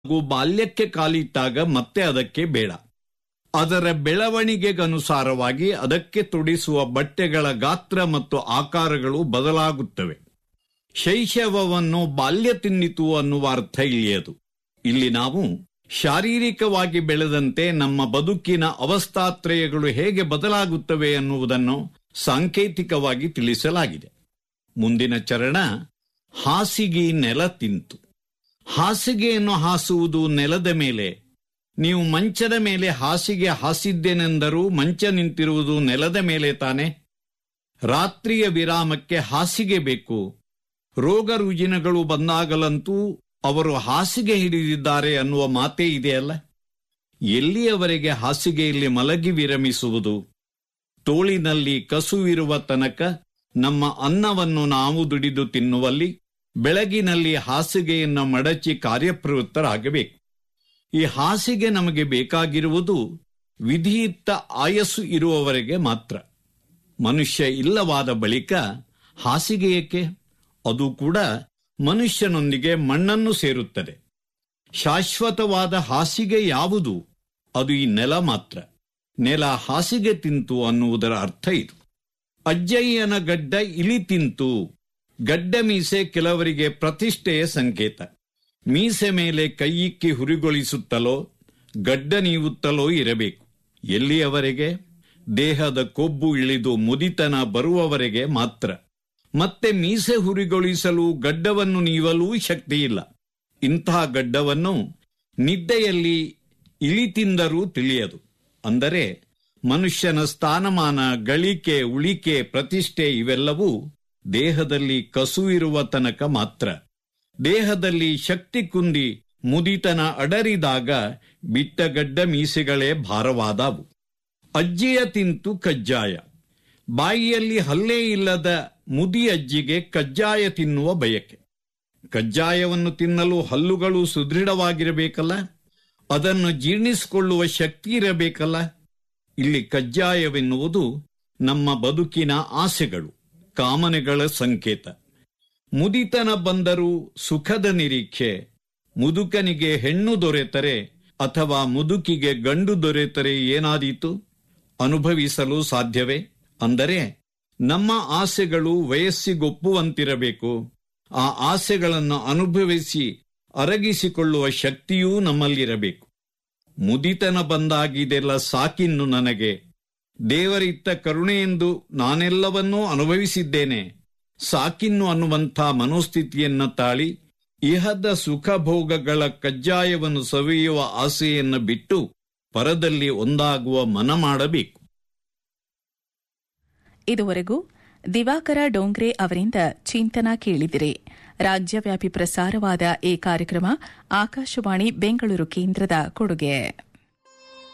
ಹಾಗೂ ಬಾಲ್ಯಕ್ಕೆ ಕಾಲಿಟ್ಟಾಗ ಮತ್ತೆ ಅದಕ್ಕೆ ಬೇಡ ಅದರ ಬೆಳವಣಿಗೆಗನುಸಾರವಾಗಿ ಅದಕ್ಕೆ ತೊಡಿಸುವ ಬಟ್ಟೆಗಳ ಗಾತ್ರ ಮತ್ತು ಆಕಾರಗಳು ಬದಲಾಗುತ್ತವೆ ಶೈಶವವನ್ನು ಬಾಲ್ಯ ತಿನ್ನಿತು ಅನ್ನುವ ಅರ್ಥ ಇಲ್ಲಿಯದು ಇಲ್ಲಿ ನಾವು ಶಾರೀರಿಕವಾಗಿ ಬೆಳೆದಂತೆ ನಮ್ಮ ಬದುಕಿನ ಅವಸ್ಥಾತ್ರಯಗಳು ಹೇಗೆ ಬದಲಾಗುತ್ತವೆ ಎನ್ನುವುದನ್ನು ಸಾಂಕೇತಿಕವಾಗಿ ತಿಳಿಸಲಾಗಿದೆ ಮುಂದಿನ ಚರಣ ಹಾಸಿಗೆ ನೆಲ ತಿಂತು ಹಾಸಿಗೆಯನ್ನು ಹಾಸುವುದು ನೆಲದ ಮೇಲೆ ನೀವು ಮಂಚದ ಮೇಲೆ ಹಾಸಿಗೆ ಹಾಸಿದ್ದೇನೆಂದರೂ ಮಂಚ ನಿಂತಿರುವುದು ನೆಲದ ಮೇಲೆ ತಾನೆ ರಾತ್ರಿಯ ವಿರಾಮಕ್ಕೆ ಹಾಸಿಗೆ ಬೇಕು ರೋಗ ರುಜಿನಗಳು ಬಂದಾಗಲಂತೂ ಅವರು ಹಾಸಿಗೆ ಹಿಡಿದಿದ್ದಾರೆ ಅನ್ನುವ ಮಾತೇ ಇದೆಯಲ್ಲ ಎಲ್ಲಿಯವರೆಗೆ ಹಾಸಿಗೆಯಲ್ಲಿ ಮಲಗಿ ವಿರಮಿಸುವುದು ತೋಳಿನಲ್ಲಿ ಕಸುವಿರುವ ತನಕ ನಮ್ಮ ಅನ್ನವನ್ನು ನಾವು ದುಡಿದು ತಿನ್ನುವಲ್ಲಿ ಬೆಳಗಿನಲ್ಲಿ ಹಾಸಿಗೆಯನ್ನು ಮಡಚಿ ಕಾರ್ಯಪ್ರವೃತ್ತರಾಗಬೇಕು ಈ ಹಾಸಿಗೆ ನಮಗೆ ಬೇಕಾಗಿರುವುದು ವಿಧಿಯುಕ್ತ ಆಯಸ್ಸು ಇರುವವರೆಗೆ ಮಾತ್ರ ಮನುಷ್ಯ ಇಲ್ಲವಾದ ಬಳಿಕ ಹಾಸಿಗೆ ಏಕೆ ಅದು ಕೂಡ ಮನುಷ್ಯನೊಂದಿಗೆ ಮಣ್ಣನ್ನು ಸೇರುತ್ತದೆ ಶಾಶ್ವತವಾದ ಹಾಸಿಗೆ ಯಾವುದು ಅದು ಈ ನೆಲ ಮಾತ್ರ ನೆಲ ಹಾಸಿಗೆ ತಿಂತು ಅನ್ನುವುದರ ಅರ್ಥ ಇದು ಅಜ್ಜಯ್ಯನ ಗಡ್ಡ ಇಲಿ ತಿಂತು ಗಡ್ಡ ಮೀಸೆ ಕೆಲವರಿಗೆ ಪ್ರತಿಷ್ಠೆಯ ಸಂಕೇತ ಮೀಸೆ ಮೇಲೆ ಕೈಯಿಕ್ಕಿ ಹುರಿಗೊಳಿಸುತ್ತಲೋ ಗಡ್ಡ ನೀವುತ್ತಲೋ ಇರಬೇಕು ಎಲ್ಲಿಯವರೆಗೆ ದೇಹದ ಕೊಬ್ಬು ಇಳಿದು ಮುದಿತನ ಬರುವವರೆಗೆ ಮಾತ್ರ ಮತ್ತೆ ಮೀಸೆ ಹುರಿಗೊಳಿಸಲು ಗಡ್ಡವನ್ನು ನೀವಲೂ ಶಕ್ತಿಯಿಲ್ಲ ಇಂತಹ ಗಡ್ಡವನ್ನು ನಿದ್ದೆಯಲ್ಲಿ ಇಳಿ ತಿಂದರೂ ತಿಳಿಯದು ಅಂದರೆ ಮನುಷ್ಯನ ಸ್ಥಾನಮಾನ ಗಳಿಕೆ ಉಳಿಕೆ ಪ್ರತಿಷ್ಠೆ ಇವೆಲ್ಲವೂ ದೇಹದಲ್ಲಿ ಕಸು ಇರುವ ತನಕ ಮಾತ್ರ ದೇಹದಲ್ಲಿ ಶಕ್ತಿ ಕುಂದಿ ಮುದಿತನ ಅಡರಿದಾಗ ಬಿಟ್ಟಗಡ್ಡ ಮೀಸೆಗಳೇ ಭಾರವಾದವು ಅಜ್ಜಿಯ ತಿಂತು ಕಜ್ಜಾಯ ಬಾಯಿಯಲ್ಲಿ ಹಲ್ಲೆ ಇಲ್ಲದ ಮುದಿ ಅಜ್ಜಿಗೆ ಕಜ್ಜಾಯ ತಿನ್ನುವ ಬಯಕೆ ಕಜ್ಜಾಯವನ್ನು ತಿನ್ನಲು ಹಲ್ಲುಗಳು ಸುದೃಢವಾಗಿರಬೇಕಲ್ಲ ಅದನ್ನು ಜೀರ್ಣಿಸಿಕೊಳ್ಳುವ ಶಕ್ತಿ ಇರಬೇಕಲ್ಲ ಇಲ್ಲಿ ಕಜ್ಜಾಯವೆನ್ನುವುದು ನಮ್ಮ ಬದುಕಿನ ಆಸೆಗಳು ಕಾಮನೆಗಳ ಸಂಕೇತ ಮುದಿತನ ಬಂದರೂ ಸುಖದ ನಿರೀಕ್ಷೆ ಮುದುಕನಿಗೆ ಹೆಣ್ಣು ದೊರೆತರೆ ಅಥವಾ ಮುದುಕಿಗೆ ಗಂಡು ದೊರೆತರೆ ಏನಾದೀತು ಅನುಭವಿಸಲು ಸಾಧ್ಯವೇ ಅಂದರೆ ನಮ್ಮ ಆಸೆಗಳು ವಯಸ್ಸಿಗೊಪ್ಪುವಂತಿರಬೇಕು ಆ ಆಸೆಗಳನ್ನು ಅನುಭವಿಸಿ ಅರಗಿಸಿಕೊಳ್ಳುವ ಶಕ್ತಿಯೂ ನಮ್ಮಲ್ಲಿರಬೇಕು ಮುದಿತನ ಬಂದಾಗಿದೆಲ್ಲ ಸಾಕಿನ್ನು ನನಗೆ ದೇವರಿತ್ತ ಕರುಣೆಯೆಂದು ನಾನೆಲ್ಲವನ್ನೂ ಅನುಭವಿಸಿದ್ದೇನೆ ಸಾಕಿನ್ನು ಅನ್ನುವಂಥ ಮನೋಸ್ಥಿತಿಯನ್ನ ತಾಳಿ ಇಹದ ಸುಖ ಭೋಗಗಳ ಕಜ್ಜಾಯವನ್ನು ಸವಿಯುವ ಆಸೆಯನ್ನು ಬಿಟ್ಟು ಪರದಲ್ಲಿ ಒಂದಾಗುವ ಮನ ಮಾಡಬೇಕು ಇದುವರೆಗೂ ದಿವಾಕರ ಡೋಂಗ್ರೆ ಅವರಿಂದ ಚಿಂತನ ಕೇಳಿದಿರಿ ರಾಜ್ಯವ್ಯಾಪಿ ಪ್ರಸಾರವಾದ ಈ ಕಾರ್ಯಕ್ರಮ ಆಕಾಶವಾಣಿ ಬೆಂಗಳೂರು ಕೇಂದ್ರದ ಕೊಡುಗೆ